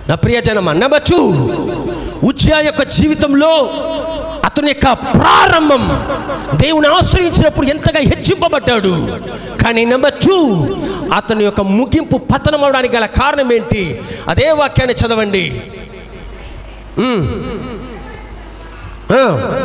నా ప్రియజనమ number two ఉజ్జా యొక్క జీవితంలో అతని యొక్క ప్రారంభం దేవుని ఆశ్రయించినప్పుడు ఎంతగా హెచ్చింపబడ్డాడు కానీ నెంబర్ టూ అతని యొక్క ముగింపు పతనం అవడానికి గల కారణం ఏంటి అదే వాక్యాన్ని చదవండి మ్మ్. ఆ.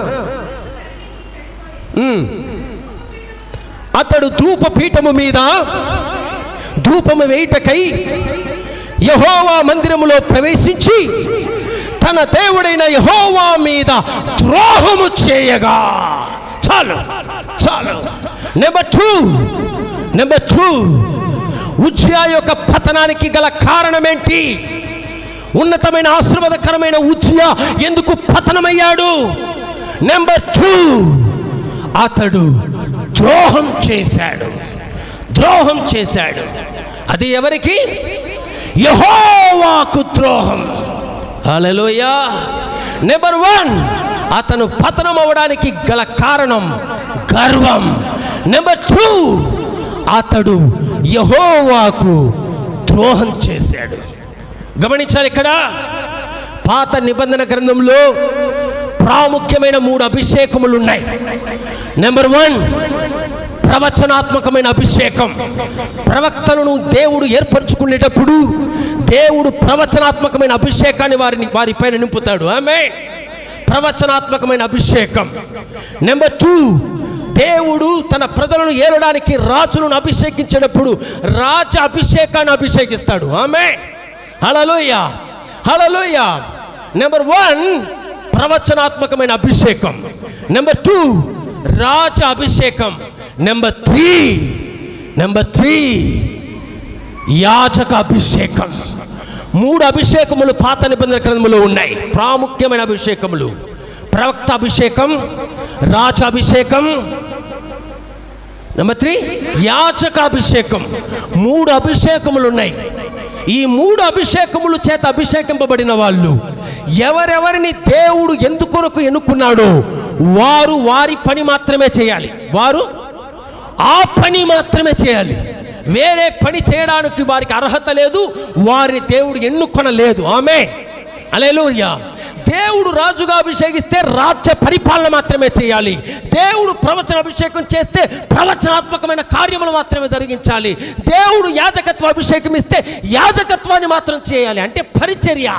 మ్మ్. అతడు ధూపపీఠము మీద ధూపము వేయుటకై యహోవా మందిరములో ప్రవేశించి తన దేవుడైన యహోవా మీద ద్రోహము చేయగా చాలు చాలు నెంబర్ టూ నెంబర్ టూ ఉజ్జా యొక్క పతనానికి గల కారణం ఏంటి ఉన్నతమైన ఆశీర్వాదకరమైన ఉజ్జా ఎందుకు పతనమయ్యాడు నెంబర్ టూ అతడు ద్రోహం చేశాడు ద్రోహం చేశాడు అది ఎవరికి యహోవాకు ద్రోహం హల్లెలూయా నెంబర్ వన్ అతను పతనం అవడానికి గల కారణం గర్వం నెంబర్ టూ అతడు యహోవాకు ద్రోహం చేశాడు గమనించాలి ఇక్కడ పాత నిబంధన గ్రంథంలో ప్రాముఖ్యమైన మూడు అభిషేకములు ఉన్నాయి నెంబర్ వన్ ప్రవచనాత్మకమైన అభిషేకం ప్రవక్తలను దేవుడు ఏర్పరచుకునేటప్పుడు దేవుడు ప్రవచనాత్మకమైన అభిషేకాన్ని వారిని వారిపైన నింపుతాడు ఆమె ప్రవచనాత్మకమైన అభిషేకం నెంబర్ టూ దేవుడు తన ప్రజలను ఏలడానికి రాజులను అభిషేకించేటప్పుడు రాజ అభిషేకాన్ని అభిషేకిస్తాడు ఆమె హలలోయ హలలోయ నెంబర్ వన్ ప్రవచనాత్మకమైన అభిషేకం నెంబర్ టూ రాజ అభిషేకం నెంబర్ త్రీ నెంబర్ త్రీ యాజక అభిషేకం మూడు అభిషేకములు పాత నిబంధన గ్రంథములో ఉన్నాయి ప్రాముఖ్యమైన అభిషేకములు ప్రవక్త అభిషేకం రాజ అభిషేకం నెంబర్ త్రీ యాచక అభిషేకం మూడు అభిషేకములు ఉన్నాయి ఈ మూడు అభిషేకములు చేత అభిషేకింపబడిన వాళ్ళు ఎవరెవరిని దేవుడు ఎందుకొరకు ఎన్నుకున్నాడో వారు వారి పని మాత్రమే చేయాలి వారు ఆ పని మాత్రమే చేయాలి వేరే పని చేయడానికి వారికి అర్హత లేదు వారిని దేవుడు ఎన్నుకొనలేదు ఆమె అలేలుయ్యా దేవుడు రాజుగా అభిషేకిస్తే రాజ్య పరిపాలన మాత్రమే చేయాలి దేవుడు ప్రవచన అభిషేకం చేస్తే ప్రవచనాత్మకమైన కార్యములు మాత్రమే జరిగించాలి దేవుడు యాజకత్వ అభిషేకం ఇస్తే యాజకత్వాన్ని మాత్రం చేయాలి అంటే పరిచర్య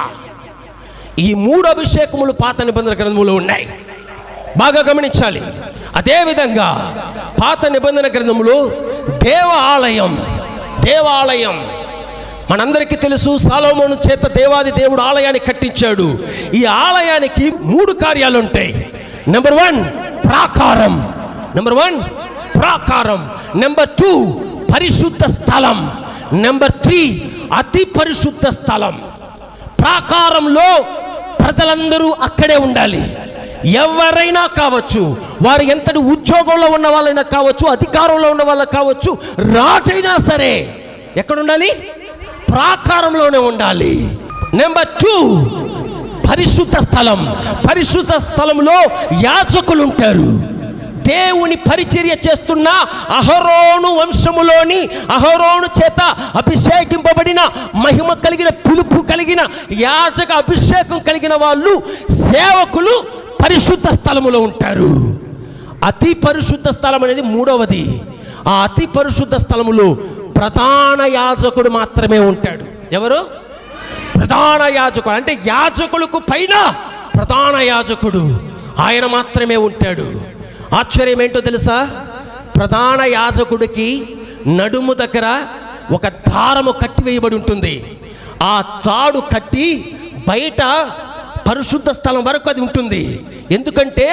ఈ మూడు అభిషేకములు పాత నిబంధన గ్రంథములు ఉన్నాయి బాగా గమనించాలి అదేవిధంగా పాత నిబంధన గ్రంథములో దేవ ఆలయం దేవాలయం మనందరికీ తెలుసు సాలోమోను చేత దేవాది దేవుడు ఆలయాన్ని కట్టించాడు ఈ ఆలయానికి మూడు కార్యాలు ఉంటాయి నెంబర్ వన్ ప్రాకారం నెంబర్ వన్ ప్రాకారం నెంబర్ టూ పరిశుద్ధ స్థలం నెంబర్ త్రీ అతి పరిశుద్ధ స్థలం ప్రాకారంలో ప్రజలందరూ అక్కడే ఉండాలి ఎవరైనా కావచ్చు వారు ఎంతటి ఉద్యోగంలో ఉన్న వాళ్ళైనా కావచ్చు అధికారంలో ఉన్న వాళ్ళు కావచ్చు రాజైనా సరే ఎక్కడ ఉండాలి ప్రాకారంలోనే ఉండాలి నెంబర్ టూ పరిశుద్ధ స్థలం పరిశుద్ధ స్థలంలో యాజకులు ఉంటారు దేవుని పరిచర్య చేస్తున్న అహరోను వంశములోని అహరోను చేత అభిషేకింపబడిన మహిమ కలిగిన పిలుపు కలిగిన యాజక అభిషేకం కలిగిన వాళ్ళు సేవకులు పరిశుద్ధ స్థలములో ఉంటారు అతి పరిశుద్ధ స్థలం అనేది మూడవది ఆ అతి పరిశుద్ధ స్థలములో ప్రధాన యాజకుడు మాత్రమే ఉంటాడు ఎవరు ప్రధాన యాజకుడు అంటే యాజకులకు పైన ప్రధాన యాజకుడు ఆయన మాత్రమే ఉంటాడు ఆశ్చర్యం ఏంటో తెలుసా ప్రధాన యాజకుడికి నడుము దగ్గర ఒక దారము కట్టివేయబడి ఉంటుంది ఆ తాడు కట్టి బయట పరిశుద్ధ స్థలం వరకు అది ఉంటుంది ఎందుకంటే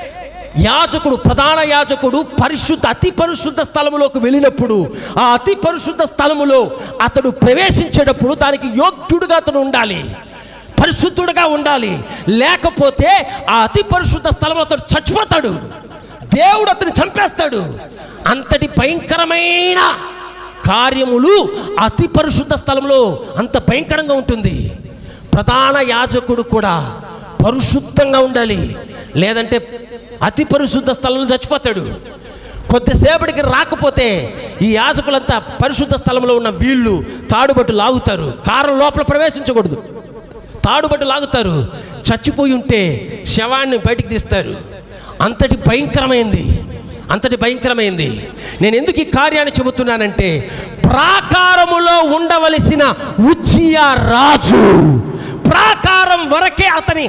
యాజకుడు ప్రధాన యాజకుడు పరిశుద్ధ అతి పరిశుద్ధ స్థలములోకి వెళ్ళినప్పుడు ఆ అతి పరిశుద్ధ స్థలములో అతడు ప్రవేశించేటప్పుడు దానికి యోగ్యుడుగా అతడు ఉండాలి పరిశుద్ధుడుగా ఉండాలి లేకపోతే ఆ అతి పరిశుద్ధ స్థలంలో అతడు చచ్చిపోతాడు దేవుడు అతన్ని చంపేస్తాడు అంతటి భయంకరమైన కార్యములు అతి పరిశుద్ధ స్థలంలో అంత భయంకరంగా ఉంటుంది ప్రధాన యాజకుడు కూడా పరిశుద్ధంగా ఉండాలి లేదంటే అతి పరిశుద్ధ స్థలంలో చచ్చిపోతాడు కొద్దిసేపటికి రాకపోతే ఈ యాజకులంతా పరిశుద్ధ స్థలంలో ఉన్న వీళ్ళు తాడుబట్టు లాగుతారు కారం లోపల ప్రవేశించకూడదు తాడుబట్టు లాగుతారు చచ్చిపోయి ఉంటే శవాన్ని బయటికి తీస్తారు అంతటి భయంకరమైంది అంతటి భయంకరమైంది నేను ఎందుకు ఈ కార్యాన్ని చెబుతున్నానంటే ప్రాకారములో ఉండవలసిన ఉజ్జియా రాజు ప్రాకారం వరకే అతని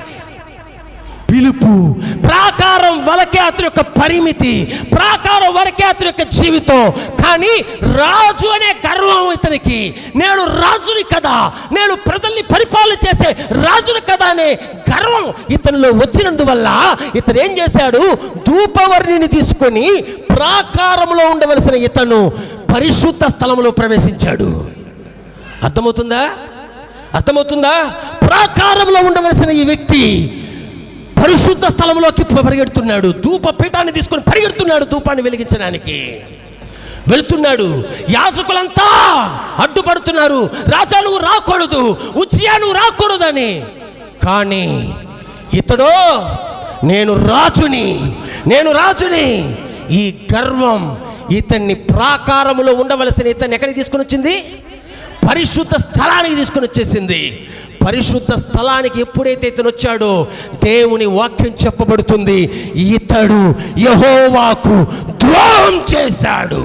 పిలుపు ప్రాకారం వరకే అతని యొక్క పరిమితి ప్రాకారం వరకే అతని యొక్క జీవితం కానీ రాజు అనే గర్వం ఇతనికి నేను రాజుని కదా నేను ప్రజల్ని పరిపాలన చేసే రాజుని కదా అనే గర్వం ఇతనిలో వచ్చినందువల్ల ఇతను ఏం చేశాడు ధూపవర్ణిని తీసుకొని ప్రాకారంలో ఉండవలసిన ఇతను పరిశుద్ధ స్థలంలో ప్రవేశించాడు అర్థమవుతుందా అర్థమవుతుందా ప్రాకారంలో ఉండవలసిన ఈ వ్యక్తి పరిశుద్ధ స్థలంలోకి పరిగెడుతున్నాడు ధూప పీఠాన్ని తీసుకొని పరిగెడుతున్నాడు ధూపాన్ని వెలిగించడానికి వెళ్తున్నాడు యాజకులంతా అడ్డుపడుతున్నారు రాజా నువ్వు రాకూడదు ఉచియా నువ్వు రాకూడదని కానీ ఇతడో నేను రాజుని నేను రాజుని ఈ గర్వం ఇతన్ని ప్రాకారములో ఉండవలసిన ఇతన్ని ఎక్కడికి తీసుకొని వచ్చింది పరిశుద్ధ స్థలానికి తీసుకొని వచ్చేసింది పరిశుద్ధ స్థలానికి ఎప్పుడైతే ఇతను వచ్చాడో దేవుని వాక్యం చెప్పబడుతుంది ఇతడు యహోవాకు ద్రోహం చేశాడు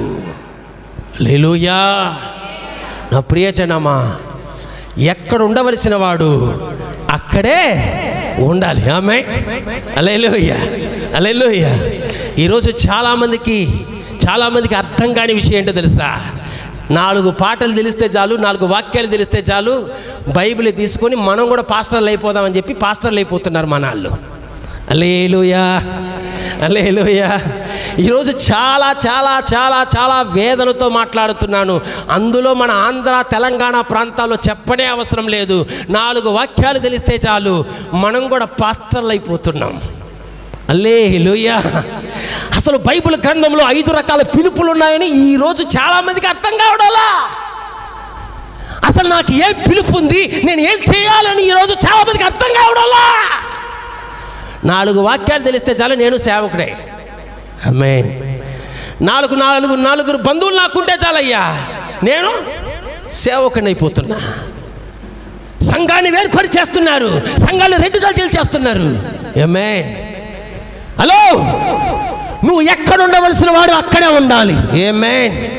లేలుయా నా ప్రియజనమా ఎక్కడ ఉండవలసిన వాడు అక్కడే ఉండాలి ఆమె అలెలుయ్య అలెలుయ్య ఈరోజు చాలామందికి చాలామందికి అర్థం కాని విషయం ఏంటో తెలుసా నాలుగు పాటలు తెలిస్తే చాలు నాలుగు వాక్యాలు తెలిస్తే చాలు బైబిల్ తీసుకొని మనం కూడా పాస్టర్లు అయిపోదామని చెప్పి పాస్టర్లు అయిపోతున్నారు మన వాళ్ళు అలేలుయా అలేలుయా ఈరోజు చాలా చాలా చాలా చాలా వేదనతో మాట్లాడుతున్నాను అందులో మన ఆంధ్ర తెలంగాణ ప్రాంతాల్లో చెప్పనే అవసరం లేదు నాలుగు వాక్యాలు తెలిస్తే చాలు మనం కూడా పాస్టర్లు అయిపోతున్నాం అల్లే లుయ్యా అసలు బైబిల్ గ్రంథంలో ఐదు రకాల పిలుపులు ఉన్నాయని ఈరోజు చాలామందికి అర్థం కావడాలా అసలు నాకు ఏ పిలుపు ఉంది నేను ఏం చేయాలని ఈరోజు చాలామందికి అర్థం కావడాలా నాలుగు వాక్యాలు తెలిస్తే చాలు నేను సేవకుడే అమ్మేన్ నాలుగు నాలుగు నాలుగురు బంధువులు నాకుంటే చాలయ్యా నేను సేవకుని అయిపోతున్నా సంఘాన్ని వేర్పరిచేస్తున్నారు సంఘాన్ని రెండుగా చేస్తున్నారు ఏమే హలో నువ్వు ఎక్కడ ఉండవలసిన వాడు అక్కడే ఉండాలి ఏమే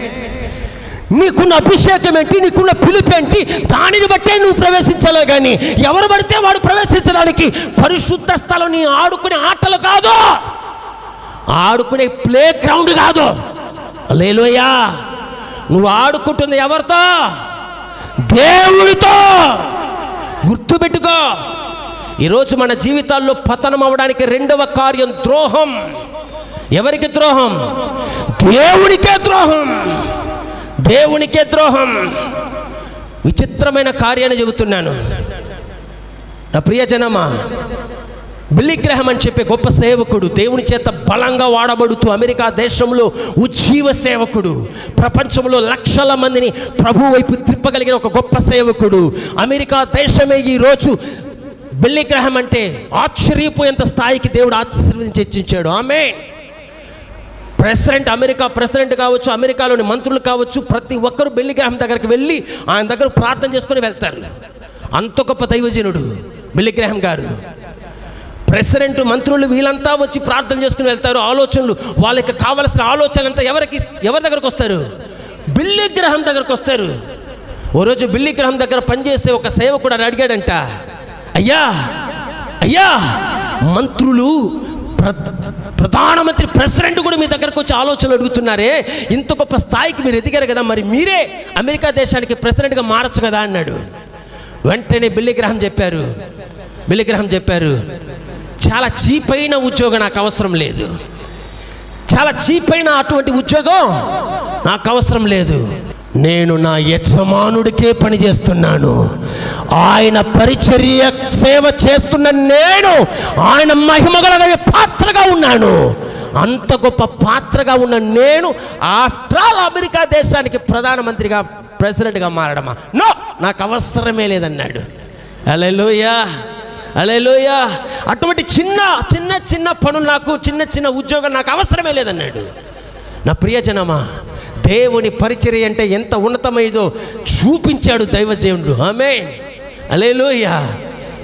నీకున్న అభిషేకం ఏంటి నీకున్న పిలుపు ఏంటి దానిని బట్టే నువ్వు ప్రవేశించాలే కానీ ఎవరు పడితే వాడు ప్రవేశించడానికి పరిశుద్ధ స్థలం నీ ఆడుకునే ఆటలు కాదు ఆడుకునే ప్లే గ్రౌండ్ కాదు లేలోయా నువ్వు ఆడుకుంటుంది ఎవరితో దేవుడితో గుర్తుపెట్టుకో ఈరోజు మన జీవితాల్లో పతనం అవడానికి రెండవ కార్యం ద్రోహం ఎవరికి ద్రోహం దేవునికే ద్రోహం దేవునికే ద్రోహం విచిత్రమైన కార్యాన్ని చెబుతున్నాను నా ప్రియజనమా బిల్లిగ్రహం అని చెప్పే గొప్ప సేవకుడు దేవుని చేత బలంగా వాడబడుతూ అమెరికా దేశంలో ఉజ్జీవ సేవకుడు ప్రపంచంలో లక్షల మందిని ప్రభు వైపు త్రిప్పగలిగిన ఒక గొప్ప సేవకుడు అమెరికా దేశమే ఈరోజు బిల్లిగ్రహం అంటే ఆశ్చర్యపోయేంత స్థాయికి దేవుడు ఆశీర్వదించి హెచ్చించాడు ఆమె ప్రెసిడెంట్ అమెరికా ప్రెసిడెంట్ కావచ్చు అమెరికాలోని మంత్రులు కావచ్చు ప్రతి ఒక్కరు బెల్లిగ్రహం దగ్గరికి వెళ్ళి ఆయన దగ్గర ప్రార్థన చేసుకొని వెళ్తారు అంత గొప్ప దైవజనుడు బెల్లిగ్రహం గారు ప్రెసిడెంట్ మంత్రులు వీళ్ళంతా వచ్చి ప్రార్థన చేసుకుని వెళ్తారు ఆలోచనలు వాళ్ళకి కావలసిన ఆలోచన అంతా ఎవరికి ఎవరి దగ్గరకు వస్తారు బిల్లి గ్రహం దగ్గరకు వస్తారు ఓ రోజు బిల్లి గ్రహం దగ్గర పనిచేసే ఒక సేవకుడు అని అడిగాడంట అయ్యా అయ్యా మంత్రులు ప్ర- ప్రధానమంత్రి ప్రెసిడెంట్ కూడా మీ దగ్గరకు వచ్చి ఆలోచనలు అడుగుతున్నారే ఇంత గొప్ప స్థాయికి మీరు ఎదిగారు కదా మరి మీరే అమెరికా దేశానికి ప్రెసిడెంట్గా మారచ్చు కదా అన్నాడు వెంటనే బిల్లి గ్రహం చెప్పారు బిల్లి గ్రహం చెప్పారు చాలా చీపైన ఉద్యోగం నాకు అవసరం లేదు చాలా చీపైన అటువంటి ఉద్యోగం నాకు అవసరం లేదు నేను నా యజమానుడికే పని చేస్తున్నాను ఆయన పరిచర్య సేవ చేస్తున్న నేను ఆయన మహిమగల పాత్రగా ఉన్నాను అంత గొప్ప పాత్రగా ఉన్న నేను ఆఫ్టర్ ఆల్ అమెరికా దేశానికి ప్రధానమంత్రిగా ప్రెసిడెంట్గా మారడమా నో నాకు అవసరమే లేదన్నాడు అలెలుయా అలెలుయా అటువంటి చిన్న చిన్న చిన్న పనులు నాకు చిన్న చిన్న ఉద్యోగం నాకు అవసరమే లేదన్నాడు నా ప్రియజనమా దేవుని పరిచర్య అంటే ఎంత ఉన్నతమైదో చూపించాడు దైవజనుడు ఆమె అలేలోయ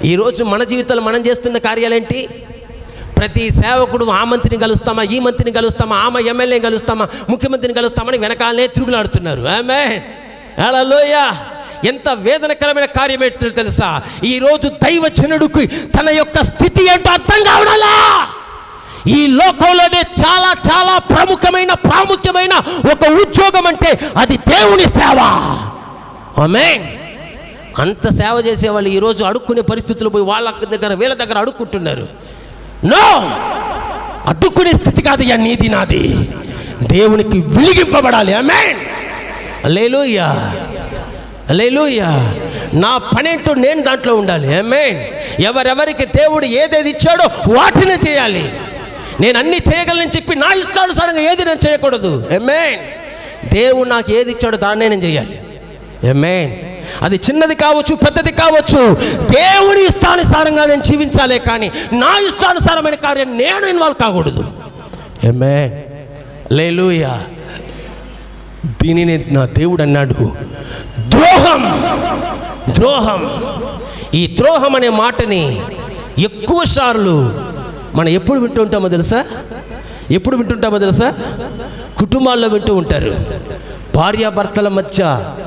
ఈరోజు మన జీవితంలో మనం చేస్తున్న కార్యాలేంటి ప్రతి సేవకుడు ఆ మంత్రిని కలుస్తామా ఈ మంత్రిని కలుస్తామా ఆమె ఎమ్మెల్యేని కలుస్తామా ముఖ్యమంత్రిని కలుస్తామని వెనకాలనే తిరుగులాడుతున్నారు ఆమె హల్లెలూయ ఎంత వేదనకరమైన కార్యం ఏంటో తెలుసా ఈరోజు దైవజనుడికి తన యొక్క స్థితి ఏంటో అర్థం కావడాలా ఈ లోకంలోనే చాలా చాలా ప్రముఖమైన ప్రాముఖ్యమైన ఒక ఉద్యోగం అంటే అది దేవుని సేవ ఆమె అంత సేవ చేసేవాళ్ళు ఈరోజు అడుక్కునే పరిస్థితులు పోయి వాళ్ళ దగ్గర వీళ్ళ దగ్గర అడుక్కుంటున్నారు నో అడ్డుకునే స్థితి కాదు ఇక నీది నాది దేవునికి వెలిగింపబడాలి ఆమె లేలుయ్యా లేలుయ్యా నా పనేంటో నేను దాంట్లో ఉండాలి ఆమె ఎవరెవరికి దేవుడు ఏదేది ఇచ్చాడో వాటిని చేయాలి నేను అన్ని చేయగలని చెప్పి నా ఇష్టానుసారంగా ఏది నేను చేయకూడదు ఎమ్మే దేవుడు నాకు ఏది ఇచ్చాడో దాన్నే నేను చేయాలి ఎమ్మే అది చిన్నది కావచ్చు పెద్దది కావచ్చు దేవుని ఇష్టానుసారంగా నేను జీవించాలే కానీ నా ఇష్టానుసారమైన కార్యం నేను ఇన్వాల్వ్ కాకూడదు ఎమ్మే లేలుయా దీనిని నా దేవుడు అన్నాడు ద్రోహం ద్రోహం ఈ ద్రోహం అనే మాటని ఎక్కువ సార్లు మనం ఎప్పుడు వింటూ ఉంటామో తెలుసా ఎప్పుడు వింటుంటామో తెలుసా కుటుంబాల్లో వింటూ ఉంటారు భార్యాభర్తల మధ్య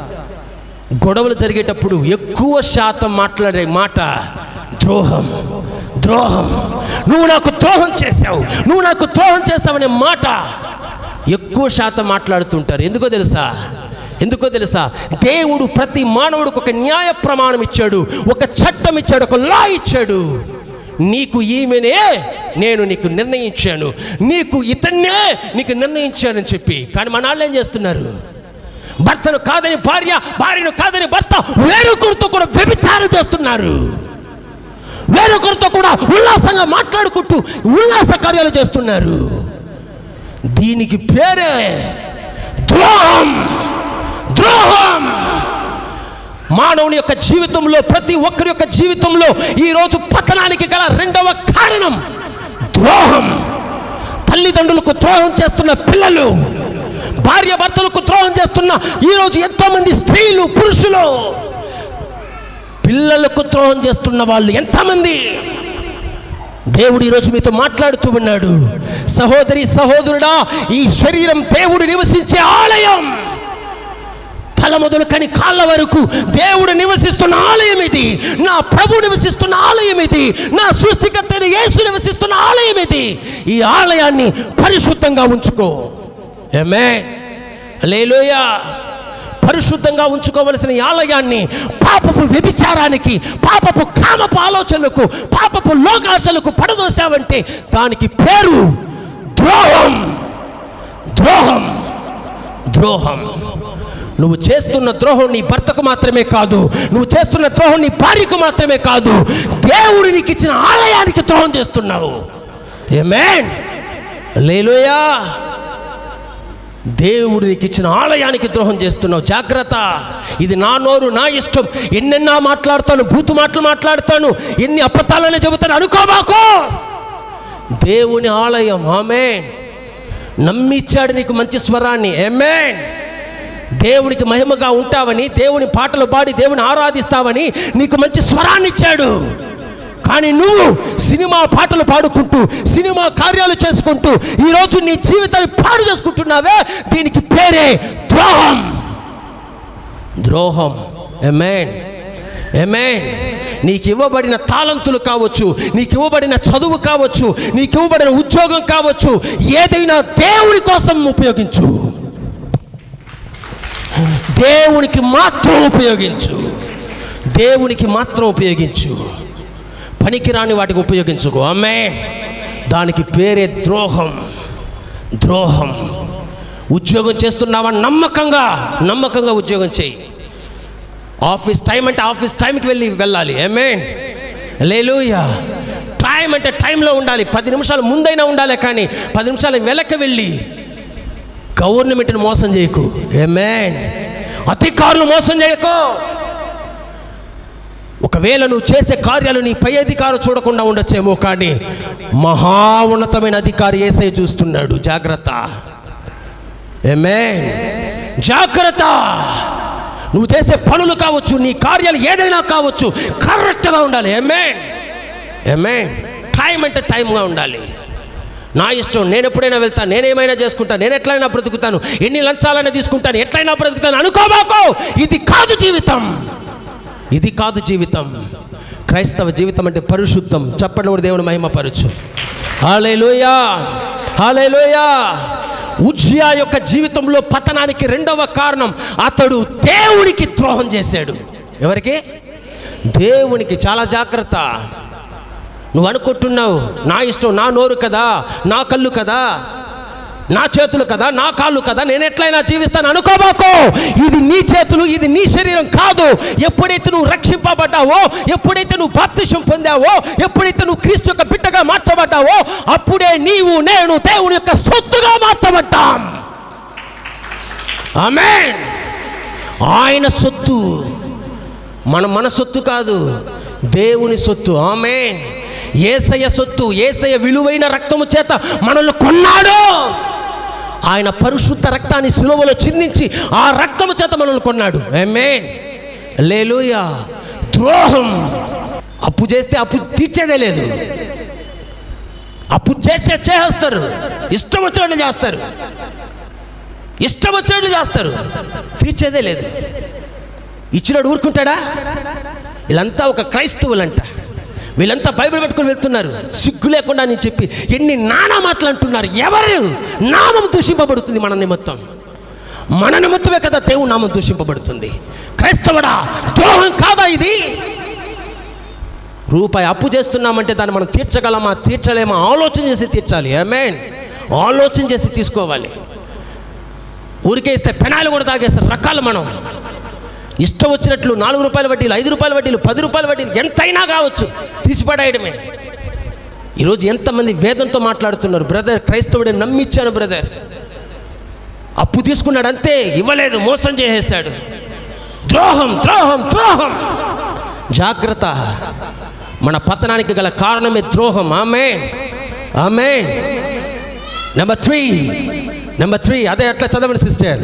గొడవలు జరిగేటప్పుడు ఎక్కువ శాతం మాట్లాడే మాట ద్రోహం ద్రోహం నువ్వు నాకు ద్రోహం చేశావు నువ్వు నాకు ద్రోహం చేశావనే మాట ఎక్కువ శాతం మాట్లాడుతుంటారు ఎందుకో తెలుసా ఎందుకో తెలుసా దేవుడు ప్రతి మానవుడికి ఒక న్యాయ ప్రమాణం ఇచ్చాడు ఒక చట్టం ఇచ్చాడు ఒక లా ఇచ్చాడు నీకు ఈమెనే నేను నీకు నిర్ణయించాను నీకు ఇతన్నే నీకు నిర్ణయించానని చెప్పి కానీ మన వాళ్ళు ఏం చేస్తున్నారు భర్తను కాదని భార్య భార్యను కాదని భర్త వేరొకరితో కూడా వ్యభిచారం చేస్తున్నారు వేరొకరితో కూడా ఉల్లాసంగా మాట్లాడుకుంటూ ఉల్లాస కార్యాలు చేస్తున్నారు దీనికి పేరే ద్రోహం ద్రోహం మానవుని యొక్క జీవితంలో ప్రతి ఒక్కరి యొక్క జీవితంలో ఈరోజు పతనానికి గల రెండవ కారణం ద్రోహం తల్లిదండ్రులకు ద్రోహం చేస్తున్న పిల్లలు భార్య భర్తలకు ద్రోహం చేస్తున్న ఈరోజు ఎంతోమంది స్త్రీలు పురుషులు పిల్లలకు ద్రోహం చేస్తున్న వాళ్ళు ఎంతమంది దేవుడు ఈరోజు మీతో మాట్లాడుతూ ఉన్నాడు సహోదరి సహోదరుడా ఈ శరీరం దేవుడు నివసించే ఆలయం తల మొదలు కని కాళ్ళ వరకు దేవుడు నివసిస్తున్న ఆలయం ఇది నా ప్రభు నివసిస్తున్న ఆలయం ఇది నా సృష్టికర్త అయిన యేసు నివసిస్తున్న ఆలయం ఇది ఈ ఆలయాన్ని పరిశుద్ధంగా ఉంచుకో ఏమే లేలోయా పరిశుద్ధంగా ఉంచుకోవలసిన ఈ ఆలయాన్ని పాపపు వ్యభిచారానికి పాపపు కామపు ఆలోచనలకు పాపపు లోకాశలకు పడదోసావంటే దానికి పేరు ద్రోహం ద్రోహం ద్రోహం నువ్వు చేస్తున్న ద్రోహం నీ భర్తకు మాత్రమే కాదు నువ్వు చేస్తున్న ద్రోహం నీ భార్యకు మాత్రమే కాదు దేవుడు నీకు ఇచ్చిన ఆలయానికి ద్రోహం చేస్తున్నావు ఏమేన్ లేలోయా దేవుడు నీకు ఇచ్చిన ఆలయానికి ద్రోహం చేస్తున్నావు జాగ్రత్త ఇది నా నోరు నా ఇష్టం ఎన్నెన్నా మాట్లాడతాను బూతు మాటలు మాట్లాడతాను ఎన్ని అబద్ధాలనే చెబుతాను అనుకోబాకు దేవుని ఆలయం ఆమె నమ్మిచ్చాడు నీకు మంచి స్వరాన్ని ఏమే దేవునికి మహిమగా ఉంటావని దేవుని పాటలు పాడి దేవుని ఆరాధిస్తావని నీకు మంచి స్వరాన్ని ఇచ్చాడు కానీ నువ్వు సినిమా పాటలు పాడుకుంటూ సినిమా కార్యాలు చేసుకుంటూ ఈరోజు నీ జీవితాన్ని పాడు చేసుకుంటున్నావే దీనికి పేరే ద్రోహం ద్రోహం ఎమేన్ ఎమేన్ నీకు ఇవ్వబడిన తాళంతులు కావచ్చు నీకు ఇవ్వబడిన చదువు కావచ్చు నీకు ఇవ్వబడిన ఉద్యోగం కావచ్చు ఏదైనా దేవుని కోసం ఉపయోగించు దేవునికి మాత్రం ఉపయోగించు దేవునికి మాత్రం ఉపయోగించు పనికిరాని వాటికి ఉపయోగించుకో అమ్మే దానికి పేరే ద్రోహం ద్రోహం ఉద్యోగం చేస్తున్నావా నమ్మకంగా నమ్మకంగా ఉద్యోగం చేయి ఆఫీస్ టైం అంటే ఆఫీస్ టైంకి వెళ్ళి వెళ్ళాలి ఏమే లేలుయా టైం అంటే టైంలో ఉండాలి పది నిమిషాలు ముందైనా ఉండాలి కానీ పది నిమిషాలు వెనక్కి వెళ్ళి గవర్నమెంట్ని మోసం చేయకు ఏమే అధికారులు మోసం చేయకు ఒకవేళ నువ్వు చేసే కార్యాలు నీ పై అధికారం చూడకుండా ఉండొచ్చేమో కానీ మహా ఉన్నతమైన అధికారి ఏసై చూస్తున్నాడు జాగ్రత్త ఏమే జాగ్రత్త నువ్వు చేసే పనులు కావచ్చు నీ కార్యాలు ఏదైనా కావచ్చు కరెక్ట్గా ఉండాలి ఏమే ఏమే టైం అంటే టైంగా ఉండాలి నా ఇష్టం నేను ఎప్పుడైనా వెళ్తాను నేనేమైనా చేసుకుంటాను నేను ఎట్లయినా బ్రతుకుతాను ఎన్ని లంచాలైనా తీసుకుంటాను ఎట్లయినా బ్రతుకుతాను అనుకోబాకో ఇది కాదు జీవితం ఇది కాదు జీవితం క్రైస్తవ జీవితం అంటే పరిశుద్ధం చెప్పండి కూడా దేవుని మహిమపరచు హాలేలుయా హాలేలుయా ఉజ్జియా యొక్క జీవితంలో పతనానికి రెండవ కారణం అతడు దేవునికి ద్రోహం చేశాడు ఎవరికి దేవునికి చాలా జాగ్రత్త నువ్వు అనుకుంటున్నావు నా ఇష్టం నా నోరు కదా నా కళ్ళు కదా నా చేతులు కదా నా కాళ్ళు కదా నేను ఎట్లయినా జీవిస్తాను అనుకోబాకో ఇది నీ చేతులు ఇది నీ శరీరం కాదు ఎప్పుడైతే నువ్వు రక్షింపబడ్డావో ఎప్పుడైతే నువ్వు బాప్తిషం పొందావో ఎప్పుడైతే నువ్వు క్రీస్తు యొక్క బిడ్డగా మార్చబడ్డావో అప్పుడే నీవు నేను దేవుని యొక్క సొత్తుగా మార్చబడ్డాం ఆమె ఆయన సొత్తు మన మన సొత్తు కాదు దేవుని సొత్తు ఆమె ఏసయ సొత్తు ఏసయ విలువైన రక్తము చేత మనల్ని కొన్నాడు ఆయన పరిశుద్ధ రక్తాన్ని సులువలో చిందించి ఆ రక్తము చేత మనల్ని కొన్నాడు ఏమే లేలుయా ద్రోహం అప్పు చేస్తే అప్పు తీర్చేదే లేదు అప్పు చేసే చేస్తారు ఇష్టం వచ్చినట్లు చేస్తారు ఇష్టం వచ్చినట్లు చేస్తారు తీర్చేదే లేదు ఇచ్చినాడు ఊరుకుంటాడా వీళ్ళంతా ఒక క్రైస్తవులంట వీళ్ళంతా బైబిల్ పట్టుకొని వెళ్తున్నారు సిగ్గు లేకుండా అని చెప్పి ఎన్ని నానా మాటలు అంటున్నారు ఎవరు నామం దూషింపబడుతుంది మన నిమిత్తం మన నిమిత్తమే కదా దేవుడు నామం దూషింపబడుతుంది క్రైస్తవుడా ద్రోహం కాదా ఇది రూపాయి అప్పు చేస్తున్నామంటే దాన్ని మనం తీర్చగలమా తీర్చలేమా ఆలోచన చేసి తీర్చాలి ఏమేన్ ఆలోచన చేసి తీసుకోవాలి ఊరికే ఇస్తే పెనాలు కూడా తాగేస్తారు రకాలు మనం ఇష్టం వచ్చినట్లు నాలుగు రూపాయల వడ్డీలు ఐదు రూపాయల వడ్డీలు పది రూపాయల వడ్డీలు ఎంతైనా కావచ్చు తీసిపడేయడమే ఈరోజు ఎంతమంది వేదంతో మాట్లాడుతున్నారు బ్రదర్ క్రైస్తవుడిని నమ్మిచ్చాను బ్రదర్ అప్పు తీసుకున్నాడు అంతే ఇవ్వలేదు మోసం చేసేసాడు ద్రోహం ద్రోహం ద్రోహం జాగ్రత్త మన పతనానికి గల కారణమే ద్రోహం ఆమె ఆమె నెంబర్ త్రీ నెంబర్ త్రీ అదే అట్లా చదవండి సిస్టర్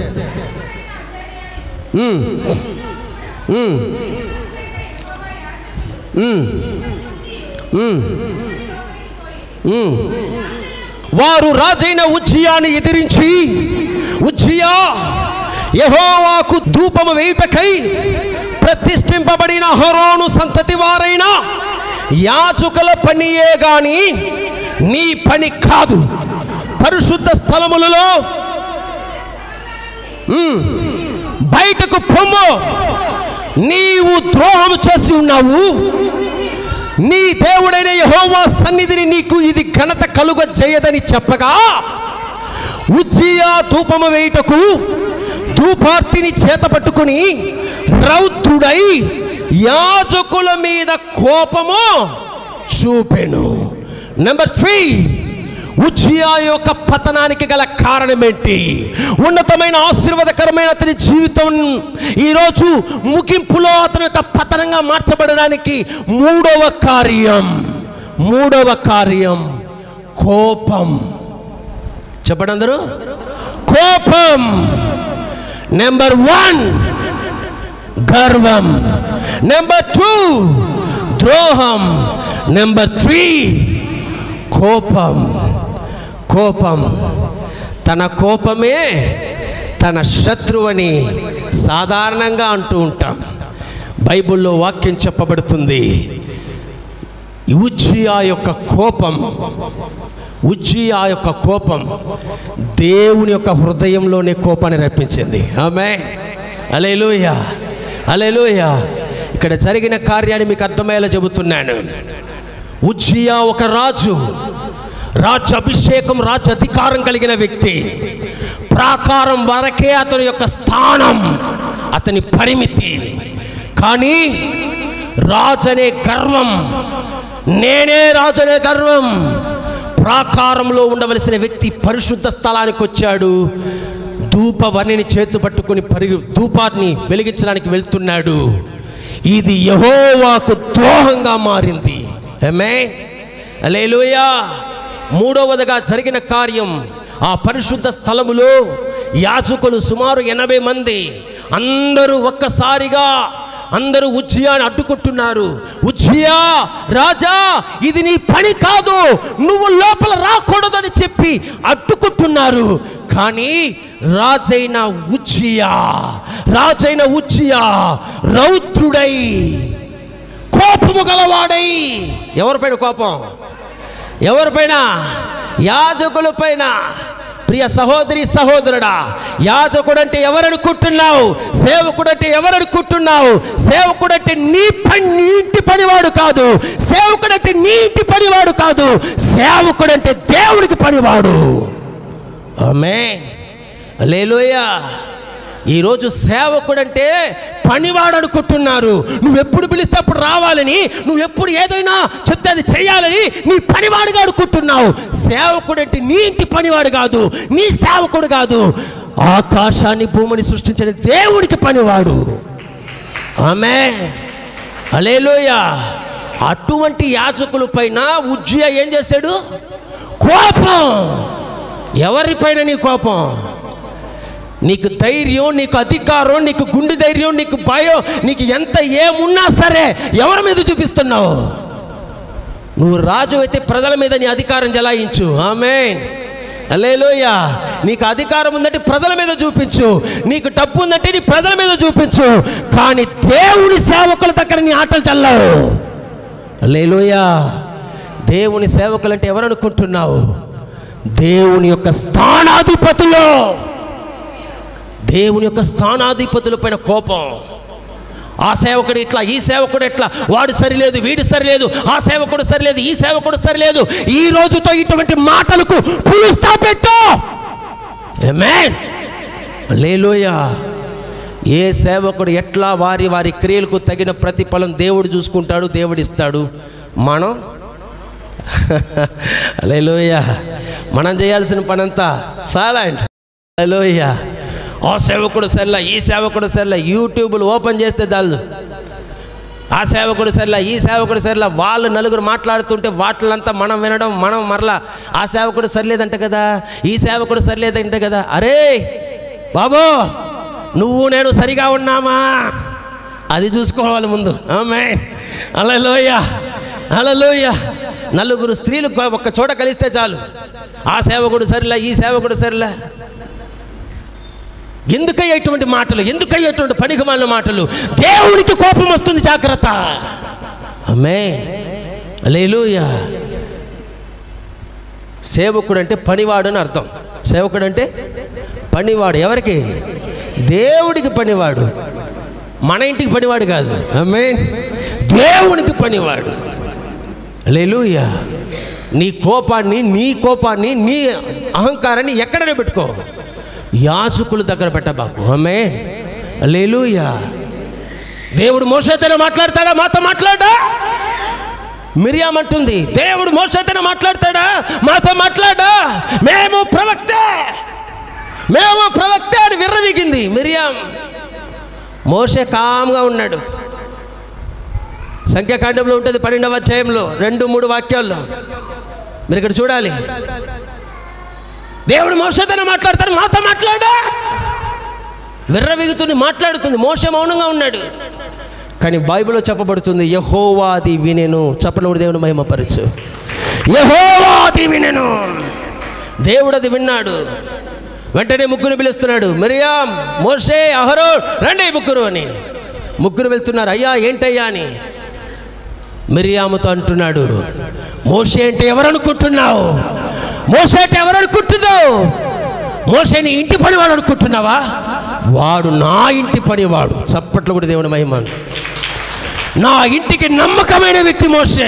వారు రాజైన ఉజ్జియాని ఎదిరించి ఉజ్జియా యెహోవాకు ధూపము వేయుటకై ప్రతిష్ఠింపబడిన హరోను సంతతి వారైన యాజకుల పనియే గాని నీ పని కాదు పరిశుద్ధ స్థలములలో ఉమ్, బయటకు పొమ్ము నీవు ద్రోహం చేసి ఉన్నావు నీ దేవుడైన యెహోవా సన్నిధిని నీకు ఇది ఘనత కలుగ చేయదని చెప్పగా ఉజ్జియా ధూపము వేయుటకు ధూపార్తిని చేత పట్టుకుని రౌద్రుడై యాజకుల మీద కోపము చూపెను నెంబర్ త్రీ ఉజ్జియా యొక్క పతనానికి గల కారణం ఏంటి ఉన్నతమైన ఆశీర్వాదకరమైన అతని జీవితం ఈరోజు ముగింపులో అతని యొక్క పతనంగా మార్చబడడానికి మూడవ కార్యం మూడవ కార్యం కోపం చెప్పండి అందరూ కోపం నెంబర్ వన్ గర్వం నెంబర్ టూ ద్రోహం నెంబర్ త్రీ కోపం కోపం తన కోపమే తన శత్రువని సాధారణంగా అంటూ ఉంటాం బైబిల్లో వాక్యం చెప్పబడుతుంది ఉజ్జియా యొక్క కోపం ఉజ్జియా యొక్క కోపం దేవుని యొక్క హృదయంలోనే కోపాన్ని రప్పించింది ఆమె అలేలుయ అలేలుయ ఇక్కడ జరిగిన కార్యాన్ని మీకు అర్థమయ్యేలా చెబుతున్నాను ఉజ్జియా ఒక రాజు రాజు అభిషేకం రాజు అధికారం కలిగిన వ్యక్తి ప్రాకారం వరకే అతని యొక్క స్థానం అతని పరిమితి కానీ రాజు అనే గర్వం నేనే రాజు అనే గర్వం ప్రాకారంలో ఉండవలసిన వ్యక్తి పరిశుద్ధ స్థలానికి వచ్చాడు ధూపవనిని చేతు పట్టుకుని పరిగి ధూపాన్ని వెలిగించడానికి వెళ్తున్నాడు ఇది యహోవాకు ద్రోహంగా మారింది ఏమే అలేలుయా మూడవదిగా జరిగిన కార్యం ఆ పరిశుద్ధ స్థలములో యాజకులు సుమారు ఎనభై మంది అందరూ ఒక్కసారిగా అందరూ ఉజ్జియాని అడ్డుకుంటున్నారు ఉజ్జియా రాజా ఇది నీ పని కాదు నువ్వు లోపల రాకూడదని చెప్పి అడ్డుకుంటున్నారు కానీ రాజైన ఉజ్జియా రాజైన ఉజ్జియా రౌద్రుడై కోపము గలవాడై ఎవరిపైన కోపం ఎవరిపైన యాజకులపైన ప్రియ సహోదరి సహోదరుడా యాజకుడు అంటే ఎవరనుకుంటున్నావు సేవకుడు అంటే ఎవరనుకుంటున్నావు సేవకుడు అంటే నీ పని నీ ఇంటి పనివాడు కాదు సేవకుడు అంటే నీ ఇంటి పనివాడు కాదు సేవకుడు అంటే దేవునికి పనివాడు ఆమె లేలోయ ఈరోజు సేవకుడంటే పనివాడు అనుకుంటున్నారు నువ్వు ఎప్పుడు పిలిస్తే అప్పుడు రావాలని నువ్వు ఎప్పుడు ఏదైనా చెప్తే అది చేయాలని నీ పనివాడుగా అనుకుంటున్నావు సేవకుడు అంటే నీ ఇంటి పనివాడు కాదు నీ సేవకుడు కాదు ఆకాశాన్ని భూమిని సృష్టించిన దేవుడికి పనివాడు ఆమె అలేలోయ అటువంటి యాజకుల పైన ఉజ్జయ ఏం చేశాడు కోపం ఎవరిపైన నీ కోపం నీకు ధైర్యం నీకు అధికారం నీకు గుండె ధైర్యం నీకు భయం నీకు ఎంత ఏమున్నా సరే ఎవరి మీద చూపిస్తున్నావు నువ్వు రాజు అయితే ప్రజల మీద నీ అధికారం జలాయించు ఆమె అలేలోయ నీకు అధికారం ఉందంటే ప్రజల మీద చూపించు నీకు డబ్బు ఉందంటే నీ ప్రజల మీద చూపించు కానీ దేవుని సేవకుల దగ్గర నీ ఆటలు చల్లవు అలేలోయ దేవుని సేవకులు అంటే ఎవరు అనుకుంటున్నావు దేవుని యొక్క స్థానాధిపతులు దేవుని యొక్క స్థానాధిపతుల పైన కోపం ఆ సేవకుడు ఇట్లా ఈ సేవకుడు ఎట్లా వాడు సరిలేదు వీడు సరిలేదు ఆ సేవకుడు సరిలేదు ఈ సేవకుడు సరిలేదు ఈ రోజుతో ఇటువంటి మాటలకు పులుస్తా పెట్టు Amen. లేలోయ ఏ సేవకుడు ఎట్లా వారి వారి క్రియలకు తగిన ప్రతిఫలం దేవుడు చూసుకుంటాడు దేవుడు ఇస్తాడు మనం లేలోయ మనం చేయాల్సిన పనంతా సైలెంట్ హలోయ ఆ సేవకుడు సర్లా ఈ సేవకుడు సర్లా యూట్యూబ్లు ఓపెన్ చేస్తే చాలు ఆ సేవకుడు సర్లా ఈ సేవకుడు సర్లా వాళ్ళు నలుగురు మాట్లాడుతుంటే వాటిలంతా మనం వినడం మనం మరలా ఆ సేవకుడు సరిలేదంట కదా ఈ సేవకుడు సరిలేదంట కదా అరే బాబో నువ్వు నేను సరిగా ఉన్నామా అది చూసుకోవాలి ముందు ఆమె అలా లోయ అలా లోయ నలుగురు స్త్రీలు ఒక్క చోట కలిస్తే చాలు ఆ సేవకుడు సరిలా ఈ సేవకుడు సరిలా ఎందుకయ్యేటువంటి మాటలు ఎందుకయ్యేటువంటి పనికిమాలిన మాటలు దేవునికి కోపం వస్తుంది జాగ్రత్త అమ్మే లేలుయ సేవకుడు అంటే పనివాడు అని అర్థం సేవకుడు అంటే పనివాడు ఎవరికి దేవుడికి పనివాడు మన ఇంటికి పనివాడు కాదు అమ్మే దేవునికి పనివాడు లేలుయ నీ కోపాన్ని నీ కోపాన్ని నీ అహంకారాన్ని ఎక్కడనే పెట్టుకో యాజకుల దగ్గర పెట్టబాకు ఆమె లేలుయా దేవుడు మోసతోనే మాట్లాడతాడా మాతో మాట్లాడా మిరియాం అంటుంది దేవుడు మోసతోనే మాట్లాడతాడా మాతో మాట్లాడా మేము ప్రవక్తే మేము ప్రవక్తే అని విర్రవీగింది మిరియాం మోసే కామ్గా ఉన్నాడు సంఖ్యాకాండంలో ఉంటుంది పన్నెండవ అధ్యాయంలో రెండు మూడు వాక్యాల్లో మీరు ఇక్కడ చూడాలి దేవుడు మోసతోనే మాట్లాడతాడు మాతో మాట్లాడా విర్రవిగుతుంది మాట్లాడుతుంది మోస మౌనంగా ఉన్నాడు కానీ బైబిల్లో చెప్పబడుతుంది యహోవాది వినెను చెప్పలేడు దేవుని మహిమపరచు యహోవాది వినెను దేవుడు అది విన్నాడు వెంటనే ముగ్గురు పిలుస్తున్నాడు మిరియాం మోసే అహరో రండి ముగ్గురు అని ముగ్గురు వెళ్తున్నారు అయ్యా ఏంటయ్యా అని మిరియాముతో అంటున్నాడు మోసే అంటే ఎవరనుకుంటున్నావు మోసే అంటే ఎవరనుకుంటున్నావు మోసేని ఇంటి పనివాడు అనుకుంటున్నావా వాడు నా ఇంటి పనివాడు చప్పట్లు కూడా దేవుని మహిమ నా ఇంటికి నమ్మకమైన వ్యక్తి మోసే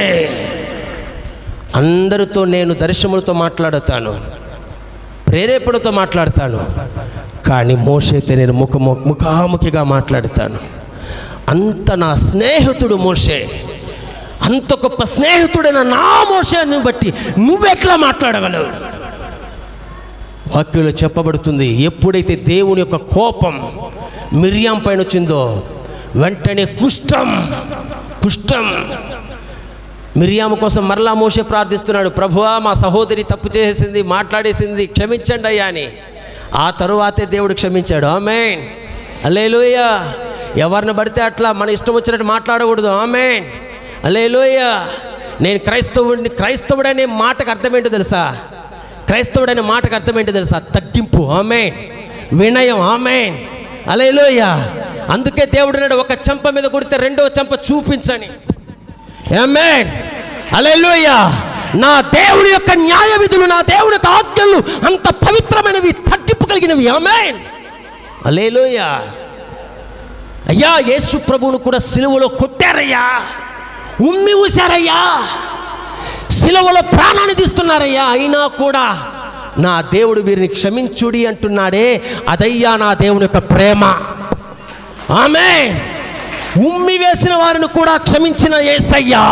అందరితో నేను దర్శములతో మాట్లాడతాను ప్రేరేపణతో మాట్లాడతాను కానీ మోసైతే నేను ముఖ ముఖాముఖిగా మాట్లాడతాను అంత నా స్నేహితుడు మోసే అంత గొప్ప స్నేహితుడైన నా మోసాన్ని బట్టి నువ్వెట్లా మాట్లాడగలవు వాక్యంలో చెప్పబడుతుంది ఎప్పుడైతే దేవుని యొక్క కోపం మిరియాం పైన వచ్చిందో వెంటనే కుష్టం కుష్టం మిరియాము కోసం మరలా మోసే ప్రార్థిస్తున్నాడు ప్రభువా మా సహోదరి తప్పు చేసింది మాట్లాడేసింది క్షమించండి అయ్యా అని ఆ తరువాతే దేవుడు క్షమించాడు ఆమె అలేలోయ ఎవరిని పడితే అట్లా మన ఇష్టం వచ్చినట్టు మాట్లాడకూడదు ఆమె అలేలోయ నేను క్రైస్తవుడిని క్రైస్తవుడు అనే మాటకు అర్థం ఏంటో తెలుసా క్రైస్తవుడు అనే మాటకు అర్థం ఏంటో తెలుసా తగ్గింపు ఆమె వినయం ఆమె అలేలోయ అందుకే దేవుడు అన్నాడు ఒక చెంప మీద కొడితే రెండవ చెంప చూపించని ఆమేన్ హల్లెలూయా నా దేవుని యొక్క న్యాయ విధులు నా దేవుని యొక్క ఆజ్ఞలు అంత పవిత్రమైనవి తగ్గింపు కలిగినవి ఆమేన్ హల్లెలూయా అయ్యా యేసు ప్రభువును కూడా సిలువలో కొట్టారయ్యా ఉమ్మి ఊశారయ్యా సిలువలో ప్రాణాన్ని తీస్తున్నారయ్యా అయినా కూడా నా దేవుడు వీరిని క్షమించుడి అంటున్నాడే అదయ్యా నా దేవుని యొక్క ప్రేమ ఆమె ఉమ్మి వేసిన వారిని కూడా క్షమించిన ఏసయ్యా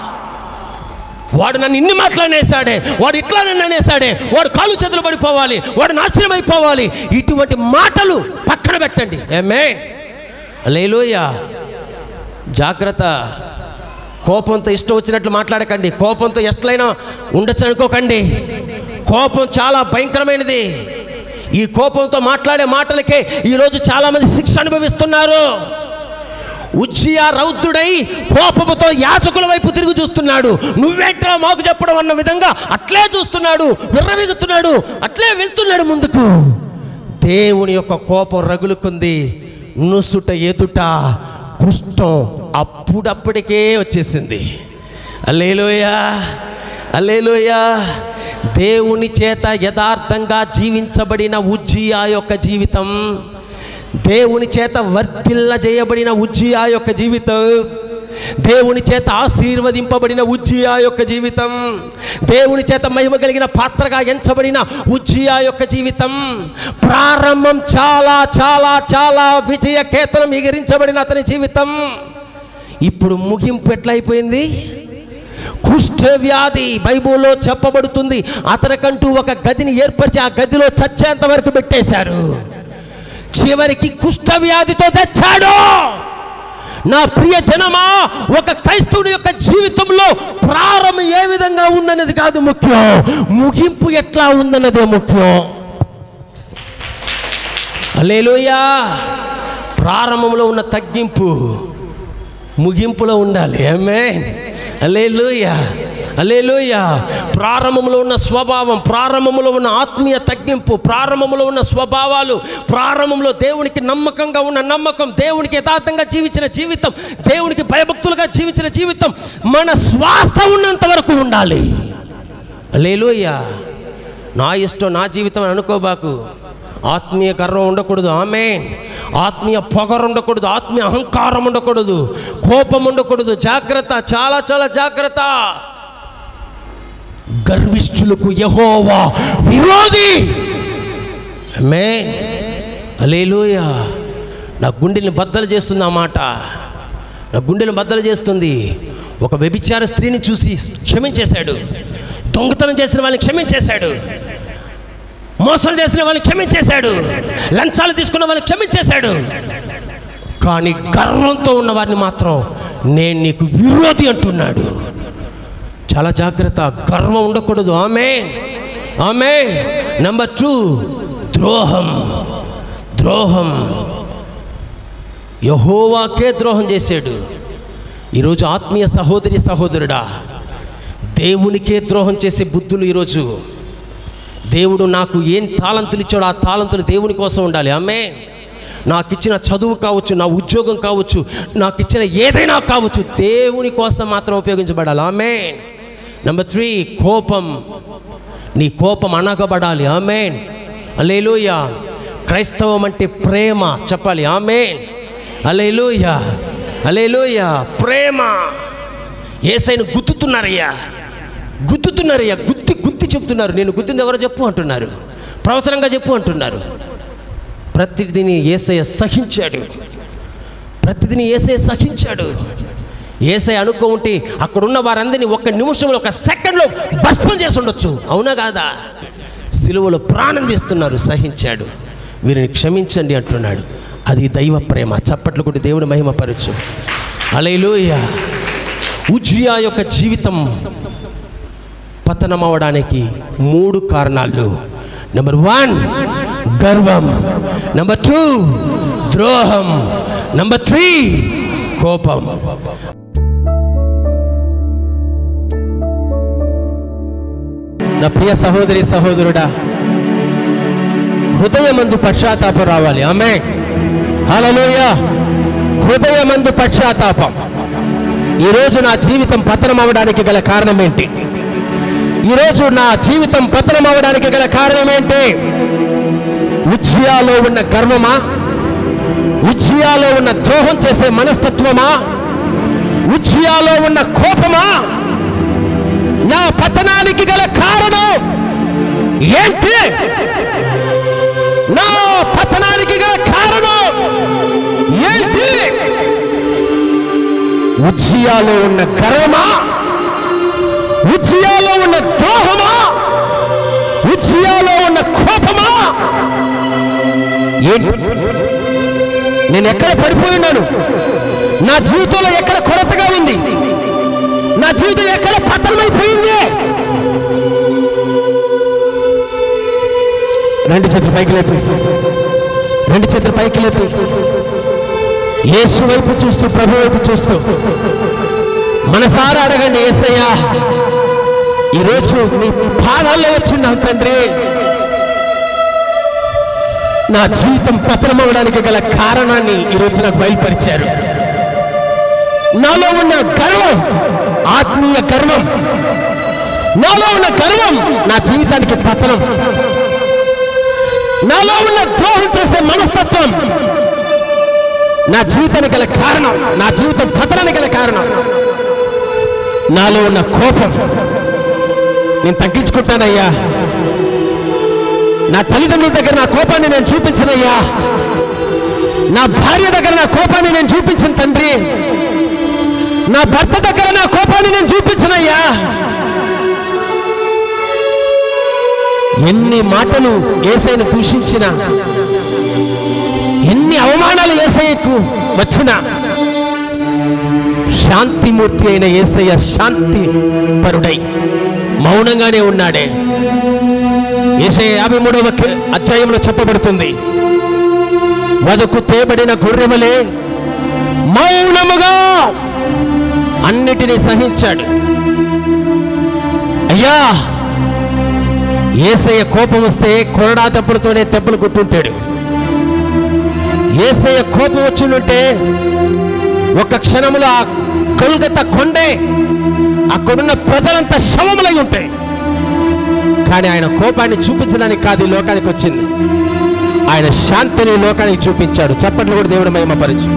వాడు నన్ను ఇన్ని మాటలనేసాడే వాడు ఇట్లా నన్ను అనేసాడే వాడు కాలు చేతులు పడిపోవాలి వాడు నాశనం అయిపోవాలి ఇటువంటి మాటలు పక్కన పెట్టండి ఏమే లేలోయ జాగ్రత్త కోపంతో ఇష్టం వచ్చినట్లు మాట్లాడకండి కోపంతో ఎట్లయినా ఉండొచ్చు అనుకోకండి కోపం చాలా భయంకరమైనది ఈ కోపంతో మాట్లాడే మాటలకే ఈరోజు చాలామంది శిక్ష అనుభవిస్తున్నారు ఉజ్జియా రౌద్రుడై కోపముతో యాచకుల వైపు తిరిగి చూస్తున్నాడు నువ్వేంట్రా మాకు చెప్పడం అన్న విధంగా అట్లే చూస్తున్నాడు విర్రవీగుతున్నాడు అట్లే వెళ్తున్నాడు ముందుకు దేవుని యొక్క కోపం రగులుకుంది నుసుట ఎదుట కుష్టం అప్పుడప్పటికే వచ్చేసింది అల్లేలోయా అల్లేలోయా దేవుని చేత యథార్థంగా జీవించబడిన ఉజ్జియా యొక్క జీవితం దేవుని చేత వర్ధిల్ల చేయబడిన ఉజ్జియా యొక్క జీవితం దేవుని చేత ఆశీర్వదింపబడిన ఉజ్జియా యొక్క జీవితం దేవుని చేత మహిమ కలిగిన పాత్రగా ఎంచబడిన ఉజ్జియా యొక్క జీవితం ప్రారంభం చాలా చాలా చాలా విజయ కేతనం ఎగిరించబడిన అతని జీవితం ఇప్పుడు ముగింపు ఎట్లయిపోయింది కుష్ఠవ్యాధి బైబుల్లో చెప్పబడుతుంది అతనికంటూ ఒక గదిని ఏర్పరిచి ఆ గదిలో చచ్చేంత వరకు పెట్టేశారు చివరికి కుష్ఠవ్యాధితో చచ్చాడు నా ప్రియ జనమా ఒక క్రైస్తవుని యొక్క జీవితంలో ప్రారంభం ఏ విధంగా ఉందన్నది కాదు ముఖ్యం ముగింపు ఎట్లా ఉందన్నదే ముఖ్యం అలేలుయా ప్రారంభంలో ఉన్న తగ్గింపు ముగింపులో ఉండాలి ఏమే అలేలుయా అలేలుయా ప్రారంభంలో ఉన్న స్వభావం ప్రారంభంలో ఉన్న ఆత్మీయ తగ్గింపు ప్రారంభంలో ఉన్న స్వభావాలు ప్రారంభంలో దేవునికి నమ్మకంగా ఉన్న నమ్మకం దేవునికి యథార్థంగా జీవించిన జీవితం దేవునికి భయభక్తులుగా జీవించిన జీవితం మన శ్వాస ఉన్నంత వరకు ఉండాలి అలేలుయ్యా నా ఇష్టం నా జీవితం అని అనుకోబాకు ఆత్మీయ గర్వం ఉండకూడదు ఆమె ఆత్మీయ పొగరు ఉండకూడదు ఆత్మీయ అహంకారం ఉండకూడదు కోపం ఉండకూడదు జాగ్రత్త చాలా చాలా జాగ్రత్త గర్విష్ఠులకు యహోవా విరోధి మే అలేలుయా నా గుండెల్ని బద్దలు చేస్తుంది ఆ మాట నా గుండెని బద్దలు చేస్తుంది ఒక వ్యభిచార స్త్రీని చూసి క్షమించేశాడు దొంగతనం చేసిన వాళ్ళని క్షమించేశాడు మోసం చేసిన వాళ్ళని క్షమించేశాడు లంచాలు తీసుకున్న వాళ్ళని క్షమించేశాడు కానీ గర్వంతో ఉన్న వారిని మాత్రం నేను నీకు విరోధి అంటున్నాడు చాలా జాగ్రత్త గర్వం ఉండకూడదు ఆమె ఆమె నెంబర్ టూ ద్రోహం ద్రోహం యహోవాకే ద్రోహం చేశాడు ఈరోజు ఆత్మీయ సహోదరి సహోదరుడా దేవునికే ద్రోహం చేసే బుద్ధులు ఈరోజు దేవుడు నాకు ఏం తాళంతులు ఇచ్చాడో ఆ తాళంతులు దేవుని కోసం ఉండాలి ఆమె నాకు ఇచ్చిన చదువు కావచ్చు నా ఉద్యోగం కావచ్చు నాకు ఇచ్చిన ఏదైనా కావచ్చు దేవుని కోసం మాత్రం ఉపయోగించబడాలి ఆమె నెంబర్ త్రీ కోపం నీ కోపం అనగబడాలి ఆమె అలేలుయ క్రైస్తవం అంటే ప్రేమ చెప్పాలి ఆమె అలేలుయ అలేలుయ ప్రేమ ఏసైను గుద్దుతున్నారయ్యా గుద్దుతున్నారయ్యా గుత్తి గుత్తి చెప్తున్నారు నేను గుద్దింది ఎవరో చెప్పు అంటున్నారు ప్రవసరంగా చెప్పు అంటున్నారు ప్రతిదిని ఏసయ్య సహించాడు ప్రతిదిని ఏసయ్య సహించాడు ఏసై అనుకో ఉంటే అక్కడున్న వారందరినీ ఒక్క నిమిషంలో ఒక సెకండ్లో భస్మం చేసి ఉండొచ్చు అవునా కాదా సిలువలో ప్రాణం తీస్తున్నారు సహించాడు వీరిని క్షమించండి అంటున్నాడు అది దైవ ప్రేమ చప్పట్లు కొట్టి దేవుని మహిమపరచు అలైలోయ ఉజ్జియా యొక్క జీవితం పతనమవడానికి మూడు కారణాలు నెంబర్ వన్ గర్వం నెంబర్ టూ ద్రోహం నంబర్ త్రీ కోపం నా ప్రియ సహోదరి సహోదరుడా హృదయమందు పశ్చాత్తాపం రావాలి ఆమె హలోయ హృదయమందు పశ్చాత్తాపం ఈరోజు నా జీవితం పతనం అవ్వడానికి గల కారణం ఏంటి ఈరోజు నా జీవితం పతనం అవ్వడానికి గల కారణం ఏంటి ఉజ్జియాలో ఉన్న గర్వమా ఉజ్జియాలో ఉన్న ద్రోహం చేసే మనస్తత్వమా ఉజ్జియాలో ఉన్న కోపమా నా పతనానికి గల కారణం ఏంటి నా పతనానికి గల కారణం ఏంటి ఉజ్జియాలో ఉన్న గర్వమా ఉజ్జియాలో ఉన్న ద్రోహమా ఉజ్జియాలో ఉన్న కోపమా ఏంటి నేను ఎక్కడ పడిపోయి ఉన్నాను నా జీవితంలో ఎక్కడ కొరతగా ఉంది నా జీవితం ఎక్కడ పతనమైపోయింది రెండు చేతులు పైకి లేపి రెండు చేతులు పైకి లేపి యేసు వైపు చూస్తూ ప్రభు వైపు చూస్తూ మనసారా అడగండి ఏసయ్యా ఈరోజు మీ పాదాల్లో వచ్చిన్నాం తండ్రి నా జీవితం పతనమవడానికి గల కారణాన్ని ఈరోజు నాకు బయలుపరిచారు నాలో ఉన్న గర్వం ఆత్మీయ గర్వం నాలో ఉన్న గర్వం నా జీవితానికి పతనం నాలో ఉన్న ద్రోహం చేసే మనస్తత్వం నా జీవితానికి గల కారణం నా జీవితం పతనానికి గల కారణం నాలో ఉన్న కోపం నేను తగ్గించుకుంటానయ్యా నా తల్లిదండ్రుల దగ్గర నా కోపాన్ని నేను చూపించనయ్యా నా భార్య దగ్గర నా కోపాన్ని నేను చూపించిన తండ్రి నా భర్త దగ్గర నా కోపాన్ని నేను చూపించనయ్యా ఎన్ని మాటలు ఏసైను దూషించిన ఎన్ని అవమానాలు ఏసయ్యకు వచ్చిన శాంతిమూర్తి అయిన ఏసయ్య శాంతి పరుడై మౌనంగానే ఉన్నాడే ఏసయ్య యాభై మూడవ అధ్యాయంలో చెప్పబడుతుంది వదకు తేబడిన గొర్రెమలే మౌనముగా అన్నిటినీ సహించాడు అయ్యా ఏసయ్య కోపం వస్తే కొరడా తప్పుడుతోనే దెబ్బలు కొట్టుంటాడు ఏసయ్య కోపం వచ్చిండుంటే ఒక క్షణంలో ఆ కొల్గత కొండే అక్కడున్న ప్రజలంతా శవములై ఉంటాయి కానీ ఆయన కోపాన్ని చూపించడానికి కాదు ఈ లోకానికి వచ్చింది ఆయన శాంతిని ఈ లోకానికి చూపించాడు చప్పట్లు కూడా దేవుడు మహిమపరచు